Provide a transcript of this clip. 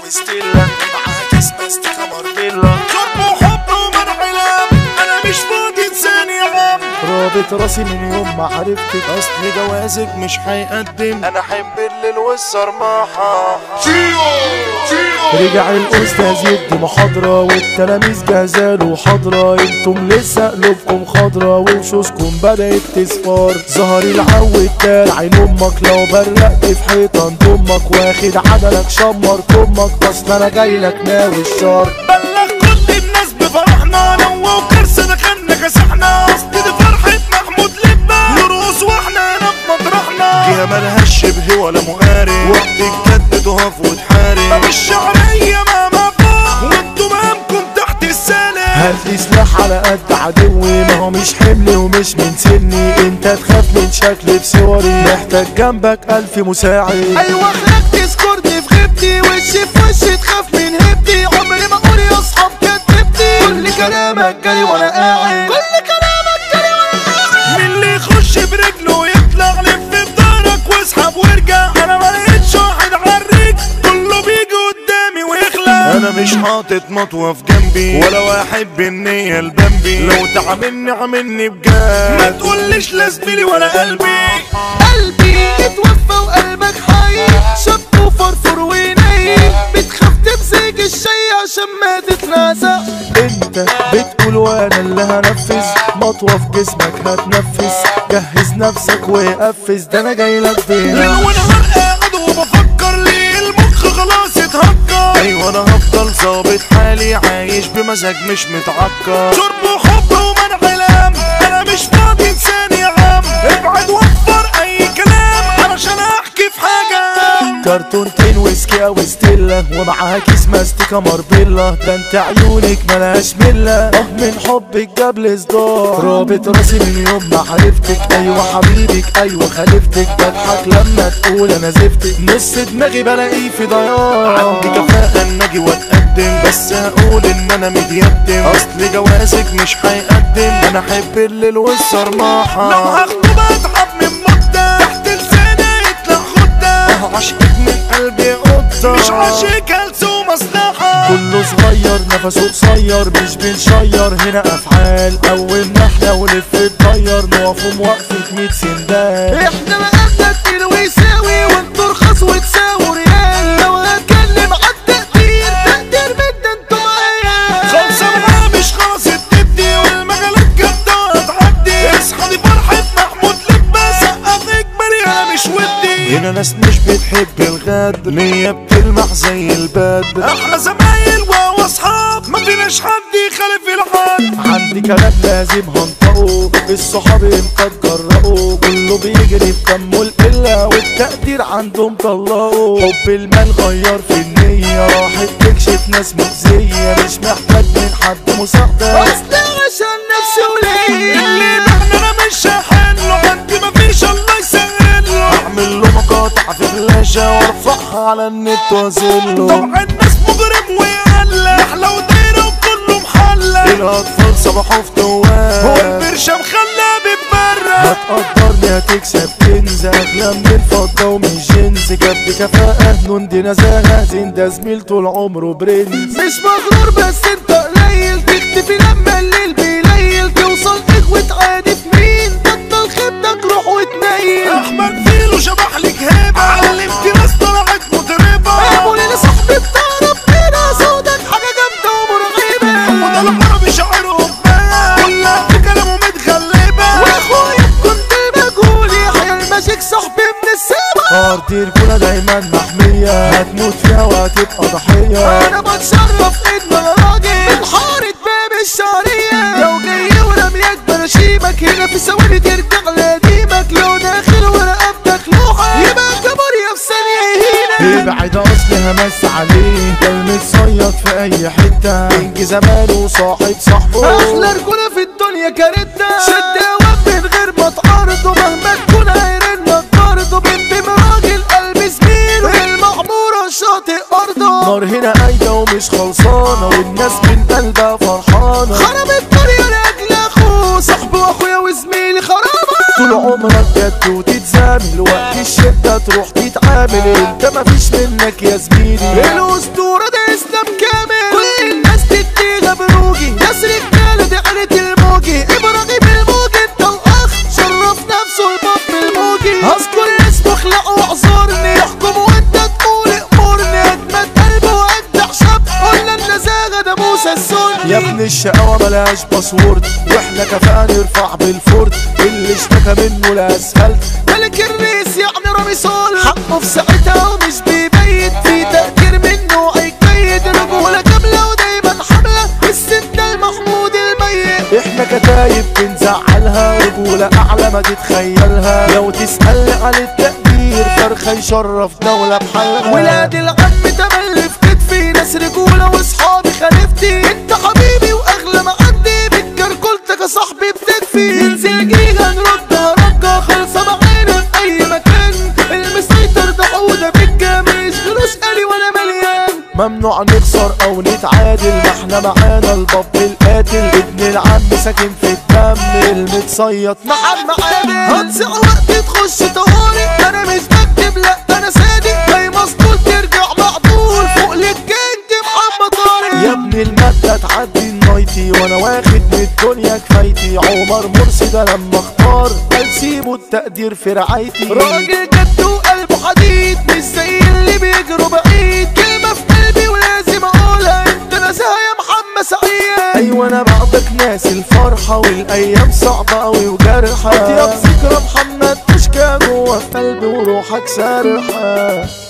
وستيلا معاك اسمها ستيكا مارتيلا حب وحب ومنعلام انا مش فاضي انسان يا عم رابط راسي من يوم ما عرفتك اصل جوازك مش هيقدم انا احب الليل والصرماحة رجع الاستاذ يدي محاضرة والتلاميذ جهزاله حاضرة انتم لسه قلوبكم خضرة ووشوشكم بدأت تصفار ظهر العو التال عين امك لو برقت في حيطان ضمك واخد عدلك شمر كمك اصل انا جاي لك ناوي الشر بلغ كل الناس بفرحنا لو وكرس دخلنا كسحنا اصل دي فرحة محمود لبنا نرقص واحنا هنا في مطرحنا فيها ملهاش شبه ولا مقارن وقت الجد تقف وتحارب مش شعرية مهما فوق وانتوا مهامكم تحت السلم هاتلي سلاح على قد عدوي ما هو مش حمل ومش من سني انت تخاف من شكلي في صوري محتاج جنبك الف مساعد ايوه خلاك تذكرني في غيبتي وش في وش تخاف من هبتي عمري ما اقول يا اصحاب كدبتي كل كلامك جري وانا قاعد كل كلامك جري وانا قاعد من اللي يخش برجله يطلع لف بدارك واسحب وارجع انا ما لقيتش واحد عريك كله بيجي قدامي ويخلع انا مش حاطط مطوة في جنبي ولا واحد بالنية البنبي لو تعاملني عاملني ما بجد تقوليش لا زميلي ولا قلبي قلبي اتوفى وقلبك حي شب وفرفر ونايم بتخاف تمسك الشي عشان ما تتنازع انت بتقول وانا اللي هنفذ مطوة في جسمك هتنفذ جهز نفسك وقفز ده انا جاي لك ليه بيها وانا قاعد وبفكر ليه المخ خلاص اتهكر ايوه انا هفضل ظابط حالي عايش بمزاج مش متعكر شرب وحب ومنعلام انا مش فاضي انسان يا عم ابعد وفر اي كلام علشان احكي في حاجه كرتونتين ويسكي او ستيلا ومعاها كيس ماستيكا ماربيلا ده انت عيونك ملهاش ملة اه من حبك جاب لي صداع رابط راسي من يوم ما عرفتك ايوه حبيبك ايوه خليفتك بضحك لما تقول انا زفتك نص دماغي بلاقيه في ضياع عندي كفاءة ان اجي واتقدم بس هقول ان انا متيتم اصل جوازك مش هيقدم انا احب الليل لو والصرماحة هخطب اتعب من مدة تحت لساني يطلع خدة عشقك من قلبي قطة مش عاشق هلس ومصلحة كله صغير نفسه قصير مش بنشير هنا افعال اول ما احنا ولف تغير نقف وقفة 100 سندال احنا مقامنا كتير ويساوي وانتوا رخص وتساووا ريال لو هتكلم عن تقدير تقدير من ده انتوا معايا خلصة معاه مش خلاص تبدي والمجالات جامدة هتعدي اصحى دي فرحة محمود لبة سقف اجباري انا مش ودي هنا ناس مش بتحب الغد نية بتلمع زي البد احلى زمايل واصحاب ما فيناش حد يخالف العاد عندي كلام لازم هنطقه الصحاب امتى تجرأوا كله بيجري في دمه القلة والتقدير عندهم طلقوا حب المال غير في النية راحت تكشف ناس مؤذية مش محتاج من حد مساعدة اصل عشان نفسي وليه اللي بحنا انا مش هحله عندي مفيش الله يسهله اعمل له مقاطع في فلاشة وارفعها على النت وازله طبعا الناس مجرم ويقلق احلى ودايره وكله محلق الاطفال صبحوا في هو تواب البرشا مخلى بتبرق هتقدرني هتكسب كنز اغلى من الفضة ومن جنس جاب كفاءة نون دي نزاهة زين ده زميل طول عمره برنس مش مغرور بس انت قليل تختفي لما الليل بيليل توصل اخوة عادي في مين بطل خيبتك روح وتنيل احمد فيلو شبح لك هيبة علمت ناس طلعت مضربة قالوا لي صاحبي بتاع ربنا صوتك حاجة جامدة ومرعبة وده العربي شاعرهم كلها في كلامه متغلبة واخويا كنت مجهول يحيى الماجيك صاحبي من السما ارض رجولة دايما محمية هتموت فيها وهتبقى ضحية انا بتشرف ان انا راجل من حارة باب الشعرية لو جاي ورميك برشيمك هنا في ثواني ترجع لقديمك لو داخل ورقبتك لوحة يبقى كابوريا في ثانية هنا ابعد اصل همس عليه ده المتصيد في اي حتة انجي زمانه وصاحب صاحبه احلى رجولة في الدنيا كارتة شد قوام من غير ما تعارضه مهما تكون هيرنك برضه بنت راجل قلب زميله المعمورة شاطئ ارضه نار هنا قايدة ومش خلصانة والناس من قلبها فرحانة خرب الدنيا لاجل اخوه صاحبه واخويا وزميلي خرابة طول عمرك جد وتتزامل وقت الشدة تروح تتعامل كامل انت مفيش منك يا زميلي الاسطورة ده اسلام كامل كل الناس تديها بروجي ناس رجالة دي عيلة الموجي ابراهيم الموجي انت الاخ شرف نفسه الباب الموجي هذكر اسمه اخلقه واعذرني يحكم وانت تقول امرني اجمد قلب واجدع شاب قلنا النزاهة ده موسى السني يا ابن الشقاوة ملهاش باسورد واحنا كفاءة نرفع بالفورد اللي اشتكى منه الاسفلت ملك الريس يعني رامي صالح حقه في ساعتها ومش بيبيت في تقدير منه هيكيد رجولة كاملة ودايما حملة السن المحمود الميت احنا كتايب بنزعلها رجولة اعلى ما تتخيلها لو تسألني عن التقدير فرخة يشرف دولة بحالها ولاد العم تملي في كتفي ناس رجولة واصحابي خليفتي انت حبيبي واغلى ما عندي بالكركولتك يا صاحبي بتكفي ننزل جيها نردها رجة خالصة معانا في اي مكان المسيطر ده عودة بالجامع فلوس قالي وانا مليان ممنوع نخسر او نتعادل ما احنا معانا الباب القاتل ابن العم ساكن في الدم المتصيط محمد عادل هتسع وقت تخش طوارئ انا مش بكتب لا انا صادق جاي مسطول ترجع معدول فوق للكينج محمد طارق يا ابن المادة تعدي النايتي وانا واخد من الدنيا كفايتي عمر مرسي ده لما اختار قال سيبوا التقدير في رعايتي راجل جد وقلبه حديد مش زي اللي بيجروا بعيد كلمة في قلبي ولازم اقولها انت ناسها يا محمد سعيد ايوه انا بعدك ناس الفرحة والايام صعبة اوي وجرحة يا بذكرى محمد مش جوه في قلبي وروحك سارحة